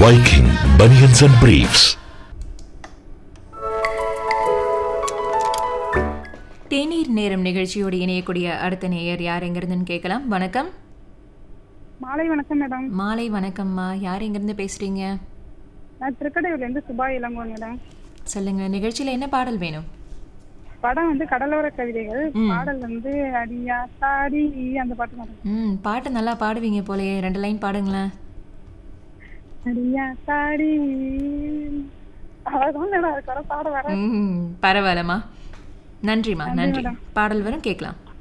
Viking Bunions and Briefs. தேநீர் நேரம் நிகழ்ச்சியோடு இணையக்கூடிய அடுத்த நேயர் யார் எங்கிருந்துன்னு கேட்கலாம் வணக்கம் மாலை வணக்கம் மேடம் மாலை வணக்கம்மா யார் எங்கிருந்து பேசுறீங்க நான் திருக்கடையூர்ல இருந்து சுபா இளங்கோ மேடம் சொல்லுங்க நிகழ்ச்சியில என்ன பாடல் வேணும் படம் வந்து கடலோர கவிதைகள் பாடல் வந்து அடியா சாடி அந்த பாட்டு மேடம் ம் பாட்டு நல்லா பாடுவீங்க போலயே ரெண்டு லைன் பாடுங்களேன் அடியா சாடி அதான் மேடம் அதுக்கு வர பாட வர ம் பரவாயில்லம்மா நன்றிம்மா நன்றி பாடல் வரும் கேட்கலாம்